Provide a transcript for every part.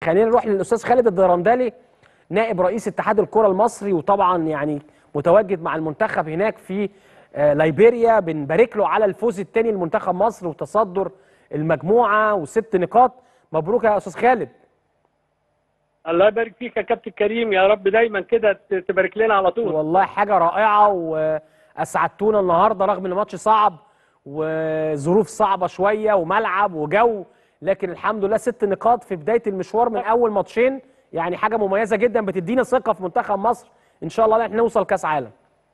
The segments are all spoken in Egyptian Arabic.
خلينا نروح للاستاذ خالد الدرندلي نائب رئيس اتحاد الكره المصري وطبعا يعني متواجد مع المنتخب هناك في آه، ليبيريا بنبارك له على الفوز الثاني لمنتخب مصر وتصدر المجموعه وست نقاط مبروك يا استاذ خالد الله يبارك فيك يا كابتن كريم يا رب دايما كده ت- تبارك لنا على طول والله حاجه رائعه واسعدتونا النهارده رغم ان الماتش صعب وظروف صعبه شويه وملعب وجو لكن الحمد لله ست نقاط في بدايه المشوار من اول ماتشين يعني حاجه مميزه جدا بتدينا ثقه في منتخب مصر ان شاء الله ان احنا نوصل كاس عالم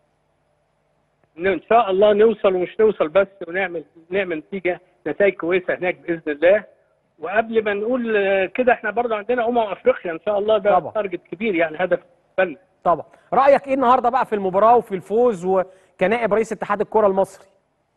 ن- ان شاء الله نوصل ومش نوصل بس ونعمل نعمل نتيجه نتائج كويسه هناك باذن الله وقبل ما نقول آه، كده احنا برضه عندنا امم افريقيا ان شاء الله ده طبعا. تارجت كبير يعني هدف بالنا طبعا رايك ايه النهارده بقى في المباراه وفي الفوز وكنائب رئيس اتحاد الكره المصري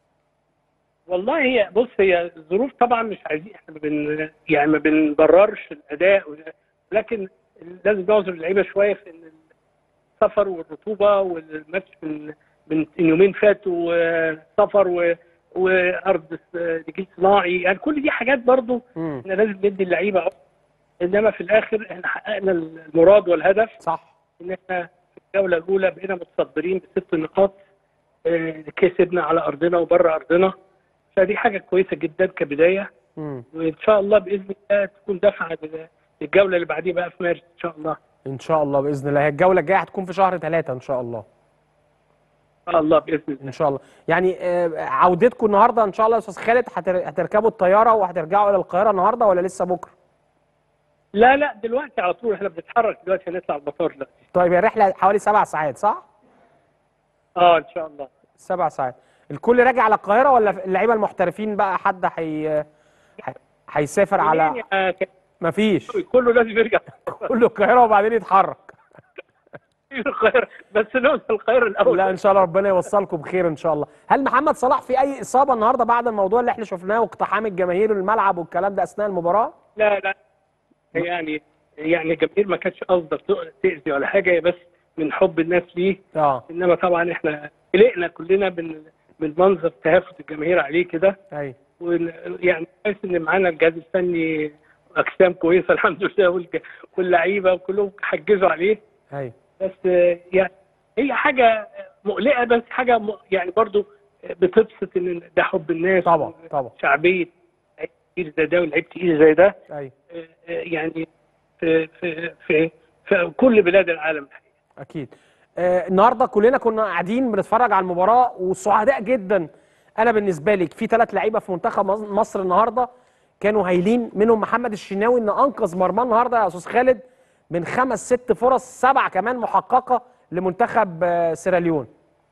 والله هي بص هي الظروف طبعا مش عايزين احنا ما بن يعني ما بنبررش الاداء ولا- لكن لازم نعذر اللعيبه شويه في ان السفر والرطوبه والماتش من من يومين فاتوا آه، سفر و وارض نجيل صناعي يعني كل دي حاجات برضو امم احنا لازم ندي اللعيبه عذر. انما في الاخر احنا حققنا المراد والهدف صح ان احنا في الجوله الاولى بقينا متصدرين بست نقاط آه، كسبنا على ارضنا وبره ارضنا فدي حاجه كويسه جدا كبدايه امم وان شاء الله باذن الله تكون دفعه لل- للجوله اللي بعديها بقى في مارس ان شاء الله ان شاء الله باذن الله هي الجوله الجايه هتكون في شهر ثلاثة ان شاء الله ان شاء الله باذن الله ان شاء الله يعني آه، عودتكم النهارده ان شاء الله يا استاذ خالد هتر- هتركبوا الطياره وهترجعوا الى القاهره النهارده ولا لسه بكره لا لا دلوقتي على طول احنا بنتحرك دلوقتي هنطلع المطار دلوقتي طيب هي الرحله حوالي سبع ساعات صح اه ان شاء الله سبع ساعات الكل راجع على القاهره ولا اللعيبه المحترفين بقى حد هي ح- هيسافر على منين يا كابتن؟ مفيش كله لازم يرجع كله القاهره وبعدين يتحرك القاهره بس نوصل القاهره الاول لا ان شاء الله ربنا يوصلكم بخير ان شاء الله هل محمد صلاح في اي اصابه النهارده بعد الموضوع اللي احنا شفناه واقتحام الجماهير الملعب والكلام ده اثناء المباراه لا لا يعني يعني الجماهير ما كانتش قصدك تاذي ولا حاجه هي بس من حب الناس ليه اه انما طبعا احنا قلقنا كلنا من من منظر تهافت الجماهير عليه كده ايوه ويعني كويس ان معانا الجهاز الفني اجسام كويسه الحمد لله والج- واللعيبه وكلهم حجزوا عليه ايوه بس آه، يعني هي حاجه مقلقه بس حاجه م- يعني برضو بتبسط ان ده حب الناس طبعا طبعا شعبيه لعيب كتير زي ده ولعيب تقيل زي ده ايوه آه، آه، يعني في في في, في كل بلاد العالم الحقيقه اكيد آه النهارده كلنا كنا قاعدين بنتفرج على المباراه وسعداء جدا انا بالنسبه لي في ثلاث لعيبه في منتخب مص- مصر النهارده كانوا هايلين منهم محمد الشناوي ان انقذ مرماه النهارده يا استاذ خالد من خمس ست فرص سبع كمان محققه لمنتخب آه سيراليون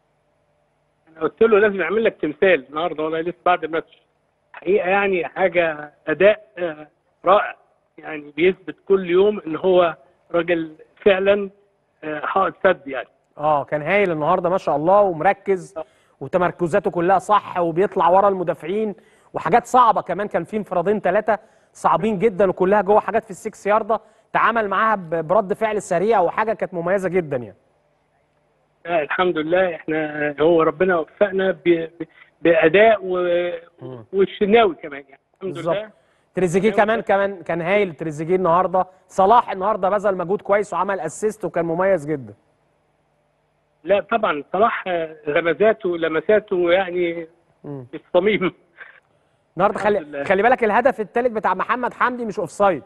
انا قلت له لازم يعمل لك تمثال النهارده والله لسه بعد الماتش حقيقه يعني حاجه اداء آه، رائع يعني بيثبت كل يوم ان هو راجل فعلا آه، حائط سد يعني اه كان هايل النهارده ما شاء الله ومركز وتمركزاته كلها صح وبيطلع ورا المدافعين وحاجات صعبه كمان كان في انفرادين ثلاثه صعبين جدا وكلها جوه حاجات في السكس ياردة تعامل معاها ب- برد فعل سريع وحاجه كانت مميزه جدا يعني آه، الحمد لله احنا هو ربنا وفقنا ب- ب- باداء و- والشناوي كمان يعني الحمد بالظبط لله تريزيجيه أيوة. كمان كمان كان هايل تريزيجيه النهارده صلاح النهارده بذل مجهود كويس وعمل اسيست وكان مميز جدا لا طبعا صلاح آه، غمزاته لمساته يعني مم. في الصميم النهارده الحمد خلي لله. خلي بالك الهدف الثالث بتاع محمد حمدي مش اوفسايد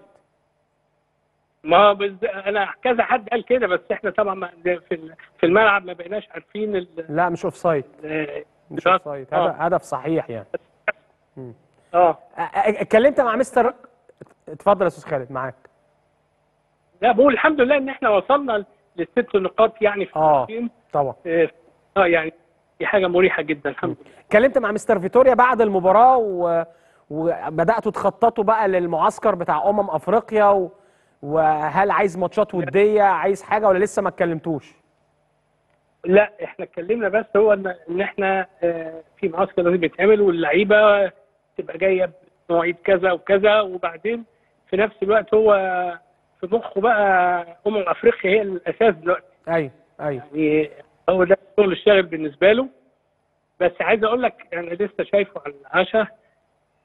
ما بز... انا كذا حد قال كده بس احنا طبعا ما- في ال- في الملعب ما بقيناش عارفين ال... لا مش اوفسايد آه، مش اوفسايد هدف اه هدف صحيح يعني اه أ- أ- اتكلمت مع مستر اتفضل يا استاذ خالد معاك لا بقول الحمد لله ان احنا وصلنا للست نقاط يعني في اه الماتشين. طبعا اه آه، يعني دي حاجه مريحه جدا الحمد لله اتكلمت مع مستر فيتوريا بعد المباراه و... وبداتوا تخططوا بقى للمعسكر بتاع امم افريقيا و... وهل عايز ماتشات وديه عايز حاجه ولا لسه ما اتكلمتوش لا احنا اتكلمنا بس هو ان ان احنا آه، في معسكر لازم يتعمل واللعيبه تبقى جايه بمواعيد كذا وكذا وبعدين في نفس الوقت هو في مخه بقى امم افريقيا هي الاساس دلوقتي ايوه ايوه يعني هو ده الشغل الشاغل بالنسبه له بس عايز اقول لك انا لسه شايفه على العشاء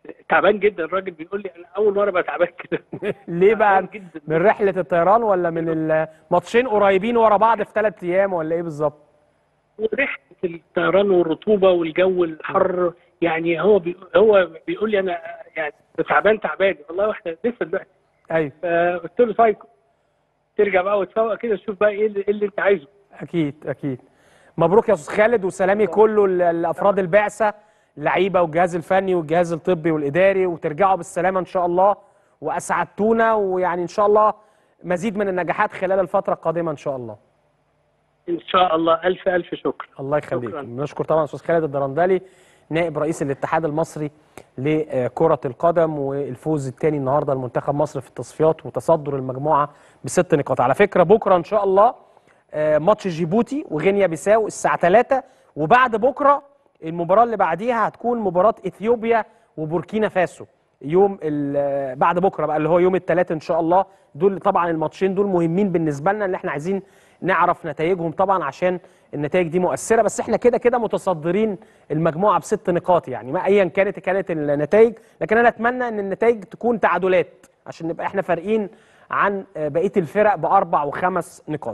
تعبان جدا الراجل بيقول لي انا اول مره ابقى تعبان كده ليه بقى تعبان جدا من رحله الطيران ولا من الماتشين قريبين ورا بعض في ثلاث ايام ولا ايه بالظبط وريحه الطيران والرطوبه والجو الحر يعني هو بي هو بيقول لي انا يعني تعبان تعبان والله واحنا لسه دلوقتي ايوه فقلت له طيب ترجع بقى وتفوق كده تشوف بقى ايه اللي, إيه اللي انت عايزه اكيد اكيد مبروك يا استاذ خالد وسلامي كله ل- لافراد البعثه اللعيبه والجهاز الفني والجهاز الطبي والاداري وترجعوا بالسلامه ان شاء الله واسعدتونا ويعني ان شاء الله مزيد من النجاحات خلال الفتره القادمه ان شاء الله ان شاء الله الف الف شكر الله يخليك شكراً. بنشكر طبعا استاذ خالد الدرندلي نائب رئيس الاتحاد المصري لكرة القدم والفوز الثاني النهارده لمنتخب مصر في التصفيات وتصدر المجموعة بست نقاط على فكرة بكرة إن شاء الله آه، ماتش جيبوتي وغينيا بيساو الساعة 3 وبعد بكرة المباراة اللي بعديها هتكون مباراة إثيوبيا وبوركينا فاسو يوم ال- بعد بكره بقى اللي هو يوم الثلاث ان شاء الله دول طبعا الماتشين دول مهمين بالنسبه لنا اللي احنا عايزين نعرف نتائجهم طبعا عشان النتائج دي مؤثره بس احنا كده كده متصدرين المجموعه بست نقاط يعني ما ايا كانت كانت النتائج لكن انا اتمنى ان النتائج تكون تعادلات عشان نبقى احنا فارقين عن آه، بقيه الفرق باربع وخمس نقاط